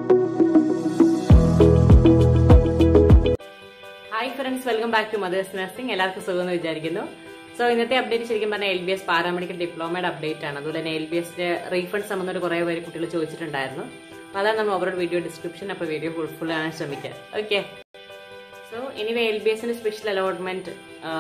hi friends welcome back to mother's nursing എല്ലാവർക്കും സുഖമെന്ന് വിചാരിക്കുന്നു സോ ഇന്നത്തെ അപ്ഡേറ്റ് ശരിക്കും പറഞ്ഞാൽ എൽ ബി എസ് പാരാമെഡിക്കൽ ഡിപ്ലോമയുടെ അപ്ഡേറ്റ് ആണ് അതുപോലെ തന്നെ എൽ ബി എസിന്റെ റീഫണ്ട് സംബന്ധം കുറേ പേര് കുട്ടികൾ ചോദിച്ചിട്ടുണ്ടായിരുന്നു അപ്പോൾ അതാണ് നമ്മൾ ഓവറോൾ വീഡിയോ ഡിസ്ക്രിപ്ഷൻ അപ്പോൾ വീഡിയോ ഫുൾ ആകാൻ ശ്രമിക്കാം okay so anyway L B എസിന്റെ സ്പെഷ്യൽ അലോട്ട്മെന്റ്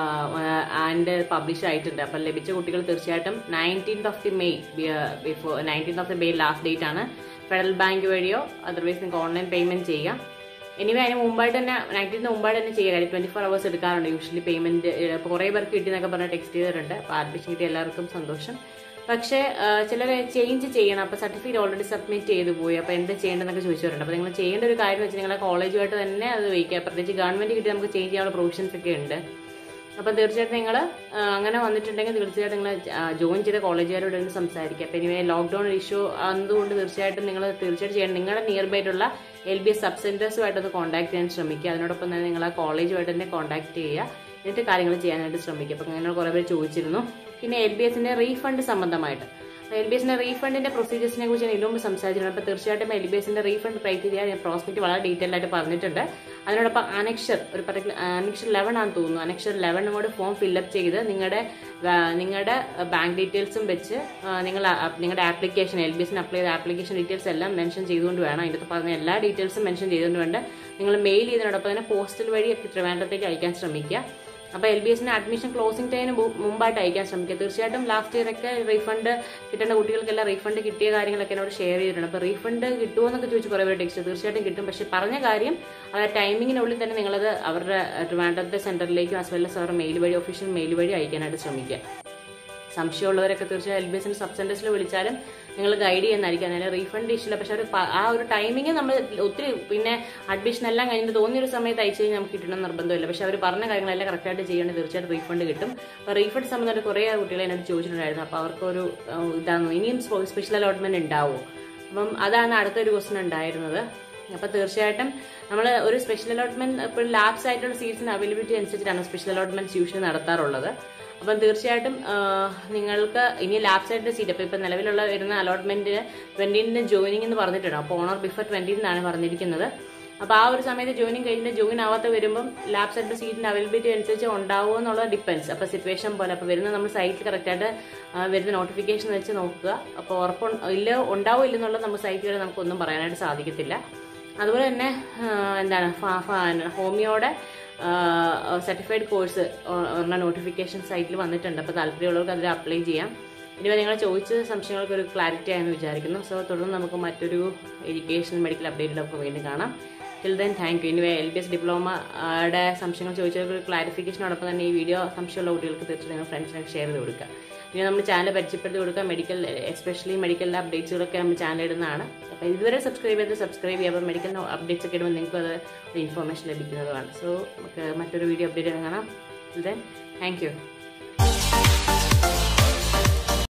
ആൻഡ് പബ്ലിഷ് ആയിട്ടുണ്ട് അപ്പം ലഭിച്ച കുട്ടികൾ തീർച്ചയായിട്ടും nineteenth of the May before nineteenth of the May last date ആണ് ഫെഡറൽ ബാങ്ക് വഴിയോ അതർവൈസ് നിങ്ങൾക്ക് ഓൺലൈൻ പേയ്മെന്റ് ചെയ്യാം എനിവേ അതിന് മുമ്പായിട്ട് തന്നെ നയൻറ്റീന് മുമ്പായിട്ട് തന്നെ ചെയ്യുക കാര്യം ട്വന്റി ഫോർ അവേഴ്സ് എടുക്കാറുണ്ട് യൂഷ്വലി പേയ്മെന്റ് ഇപ്പോൾ കുറേ പേർക്ക് കിട്ടിയെന്നൊക്കെ പറഞ്ഞ് ടെക്സ്റ്റ് ചെയ്തിട്ടുണ്ട് അപ്പോൾ അഡ്മിഷൻ കിട്ടിയ എല്ലാവർക്കും സന്തോഷം പക്ഷേ ചിലർ ചേഞ്ച് ചെയ്യണം അപ്പോൾ സർട്ടിഫിക്കറ്റ് ഓൾറെഡി സബ്മിറ്റ് ചെയ്തു പോയി അപ്പോൾ എന്ത് ചെയ്യേണ്ടതെന്നൊക്കെ ചോദിച്ചിട്ടുണ്ട് അപ്പോൾ നിങ്ങൾ ചെയ്യേണ്ട ഒരു കാര്യം വെച്ചാൽ നിങ്ങളെ കോളേജുമായിട്ട് തന്നെ അത് വയ്ക്കുക പ്രത്യേകിച്ച് ഗവൺമെന്റ് കിട്ടി നമുക്ക് ചേഞ്ച് ചെയ്യാനുള്ള പ്രൊവിഷൻസ് ഒക്കെ ഉണ്ട് അപ്പം തീർച്ചയായിട്ടും നിങ്ങൾ അങ്ങനെ വന്നിട്ടുണ്ടെങ്കിൽ തീർച്ചയായിട്ടും നിങ്ങൾ ജോയിൻ ചെയ്ത കോളേജുകാരോട് ഒന്ന് സംസാരിക്കുക അപ്പം ഇനി ലോക്ക്ഡൌൺ ഇഷ്യൂ അതുകൊണ്ട് തീർച്ചയായിട്ടും നിങ്ങൾ തീർച്ചയായിട്ടും ചെയ്യണം നിങ്ങളുടെ നിയർ ബൈറ്റുള്ള എൽ ബി എസ് സബ് സെന്റേഴ്സുമായിട്ടൊന്ന് കോൺടാക്ട് ചെയ്യാൻ ശ്രമിക്കുക അതിനോടൊപ്പം തന്നെ നിങ്ങൾ ആ കോളേജുമായിട്ട് തന്നെ കോൺടാക്ട് ചെയ്യുക എന്നിട്ട് കാര്യങ്ങൾ ചെയ്യാനായിട്ട് ശ്രമിക്കുക അപ്പം അങ്ങനെ കുറേ പേര് ചോദിച്ചിരുന്നു പിന്നെ എൽ ബി എസിന്റെ റീഫണ്ട് സംബന്ധമായിട്ട് എൽ ബി എസിന്റെ റീഫണ്ടിന്റെ പ്രൊസീജിയേഴ്സിനെ കുറിച്ച് ഞാൻ ഇതിനു മുമ്പ് സംസാരിച്ചിട്ടുണ്ട് അപ്പോൾ തീർച്ചയായിട്ടും എൽ ബി എസിന്റെ റീഫണ്ട് ക്രൈറ്റീരിയ ഞാൻ പ്രോസ്പെക്ട് വളരെ ഡീറ്റെയിൽ ആയിട്ട് പറഞ്ഞിട്ടുണ്ട് അതിനോടൊപ്പം അനക്ഷർ ഒരു പർട്ടിക്കുലർ അനക്ഷർ ലെവൻ ആണെന്ന് തോന്നുന്നു അനക്ഷർ ലെവനും കൂടെ ഫോം ഫില്ലപ്പ് ചെയ്ത് നിങ്ങളുടെ നിങ്ങളുടെ ബാങ്ക് ഡീറ്റെയിൽസും വെച്ച് നിങ്ങൾ നിങ്ങളുടെ ആപ്ലിക്കേഷൻ എൽ ബി എസിന് അപ്ലൈ ചെയ്ത ആപ്ലിക്കേഷൻ ഡീറ്റെയിൽസ് എല്ലാം മെൻഷൻ ചെയ്തുകൊണ്ട് വേണം അതിൻ്റെ പറഞ്ഞ എല്ലാ ഡീറ്റെയിൽസും മെൻഷൻ ചെയ്തുകൊണ്ട് വേണ്ട നിങ്ങൾ മെയിൽ ചെയ്തതിനോടൊപ്പം തന്നെ പോസ്റ്റൽ വഴി ട്രിവാൻഡ്രത്തേക്ക് അയക്കാൻ ശ്രമിക്കുക അപ്പോൾ എൽ ബി എസിന് അഡ്മിഷൻ ക്ലോസിംഗ് ടൈമിന് മുമ്പായിട്ട് അയക്കാൻ ശ്രമിക്കുക തീർച്ചയായിട്ടും ലാസ്റ്റ് ഇയർ ഒക്കെ റീഫണ്ട് കിട്ടേണ്ട കുട്ടികൾക്കെല്ലാം റീഫണ്ട് കിട്ടിയ കാര്യങ്ങളൊക്കെ എന്നോട് ഷെയർ ചെയ്തിട്ടുണ്ട് അപ്പോൾ റീഫണ്ട് കിട്ടുമോ എന്നൊക്കെ ചോദിച്ച് കുറേ പേര് ടെക്സ്റ്റ് തീർച്ചയായിട്ടും കിട്ടും പക്ഷേ പറഞ്ഞ കാര്യം ആ ടൈമിങ്ങിനുള്ളിൽ തന്നെ നിങ്ങളത് അവരുടെ ട്രിവാൻഡ്രത്തെ സെന്ററിലേക്കും ആസ് വെൽ എസ് അവരുടെ മെയിൽ വഴി ഒഫീഷ്യൽ മെയിൽ വഴി അയക്കാനായിട്ട് ശ്രമിക്കുക സംശയമുള്ളവരൊക്കെ തീർച്ചയായും എൽ ബി എസിന്റെ സബ് സെന്റേഴ്സിൽ വിളിച്ചാലും നിങ്ങൾ ഗൈഡ് ചെയ്യുന്നതായിരിക്കും അതിന് റീഫണ്ട് ഇഷ്യൂ പക്ഷെ ഒരു ആ ഒരു ടൈമിങ് നമ്മൾ ഒത്തിരി പിന്നെ അഡ്മിഷൻ എല്ലാം കഴിഞ്ഞിട്ട് തോന്നിയൊരു സമയത്ത് അയച്ചു കഴിഞ്ഞാൽ നമുക്ക് കിട്ടണം നിർബന്ധമില്ല പക്ഷെ അവർ പറഞ്ഞ കാര്യങ്ങളെല്ലാം കറക്റ്റായിട്ട് ചെയ്യേണ്ടത് തീർച്ചയായിട്ടും റീഫണ്ട് കിട്ടും അപ്പോൾ റീഫണ്ട് സംബന്ധമായിട്ട് കുറേ കുട്ടികളെ എന്നോട് ചോദിച്ചിട്ടുണ്ടായിരുന്നു അപ്പോൾ അവർക്കൊരു ഇതാണ് ഇനിയും സ്പെഷ്യൽ അലോട്ട്മെന്റ് ഉണ്ടാവുമോ അപ്പം അതാണ് അടുത്തൊരു ക്വസ്റ്റൻ ഉണ്ടായിരുന്നത് അപ്പോൾ തീർച്ചയായിട്ടും നമ്മൾ ഒരു സ്പെഷ്യൽ അലോട്ട്മെന്റ് ഇപ്പോൾ ലാബ്സ് ആയിട്ടുള്ള സീറ്റ്സിന് അവൈലബിലിറ്റി അനുസരിച്ചിട്ടാണ് സ്പെഷ്യൽ അലോട്ട്മെന്റ്സ് യൂഷ്വലി നടത്താറുള്ളത് അപ്പം തീർച്ചയായിട്ടും നിങ്ങൾക്ക് ഇനി ലാബ്സ് ആയിട്ട് സീറ്റ് അപ്പോൾ ഇപ്പം നിലവിലുള്ള വരുന്ന അലോട്ട്മെന്റിന് ട്വന്റീന് ജോയിനിങ് എന്ന് പറഞ്ഞിട്ടുണ്ട് അപ്പോൾ ഓണർ ബിഫോർ ട്വന്റീനാണ് പറഞ്ഞിരിക്കുന്നത് അപ്പോൾ ആ ഒരു സമയത്ത് ജോയിനിങ് കഴിഞ്ഞിട്ട് ജോയിൻ ആവാത്ത വരുമ്പം ലാബ്സ് ആയിട്ട് സീറ്റിന്റെ അവൈലബിലിറ്റി അനുസരിച്ച് ഉണ്ടാവുമോ എന്നുള്ള ഡിപ്പെൻസ് അപ്പോൾ സിറ്റുവേഷൻ പോലെ അപ്പോൾ വരുന്ന നമ്മൾ സൈറ്റിൽ കറക്റ്റായിട്ട് വരുന്ന നോട്ടിഫിക്കേഷൻ വെച്ച് നോക്കുക അപ്പോൾ ഉറപ്പ് ഇല്ല ഉണ്ടാവോ ഇല്ലെന്നുള്ളത് നമ്മൾ സൈറ്റ് വരെ നമുക്കൊന്നും പറയാനായിട്ട് സാധിക്കത്തില്ല അതുപോലെ തന്നെ എന്താണ് ഹോമിയോടെ സർട്ടിഫൈഡ് കോഴ്സ് ഒരെണ്ണം നോട്ടിഫിക്കേഷൻ സൈറ്റിൽ വന്നിട്ടുണ്ട് അപ്പോൾ താല്പര്യമുള്ളവർക്ക് അതിൽ അപ്ലൈ ചെയ്യാം ഇനി നിങ്ങൾ ചോദിച്ച സംശയങ്ങൾക്ക് ഒരു ക്ലാരിറ്റി ആയെന്ന് വിചാരിക്കുന്നു സോ തുടർന്ന് നമുക്ക് മറ്റൊരു എഡ്യൂക്കേഷൻ മെഡിക്കൽ അപ്ഡേറ്റിലൊക്കെ വീണ്ടും കാണാം ടിൽ ദെൻ താങ്ക് യു ഇനി എൽ ബി എസ് ഡിപ്ലോമയുടെ സംശയങ്ങൾ ചോദിച്ചവർക്ക് ഒരു ക്ലാരിഫിക്കേഷനോടൊപ്പം തന്നെ ഈ വീഡിയോ സംശയമുള്ള കുട്ടികൾക്ക് തീർച്ചയായും നിങ്ങൾ ഫ്രണ്ട്സിനൊക്കെ ഷെയർ ചെയ്ത് കൊടുക്കുക ഇനി നമ്മൾ ചാനൽ പരിചയപ്പെടുത്തി കൊടുക്കുക മെഡിക്കൽ എസ്പെഷ്യലി മെഡിക്കൽ അപ്ഡേറ്റ്സുകളൊക്കെ നമ്മൾ ചാനൽ ഇടുന്നതാണ് അപ്പോൾ ഇതുവരെ സബ്സ്ക്രൈബ് ചെയ്ത് സബ്സ്ക്രൈബ് ചെയ്യുക അപ്പോൾ മെഡിക്കൽ അപ്ഡേറ്റ്സ് ഒക്കെ ഇടുമ്പോൾ നിങ്ങൾക്ക് അത് ഒരു ഇൻഫർമേഷൻ ലഭിക്കുന്നതുമാണ് സോ നമുക്ക് മറ്റൊരു വീഡിയോ അപ്ഡേറ്റ് കാണാം ദെൻ താങ്ക് യു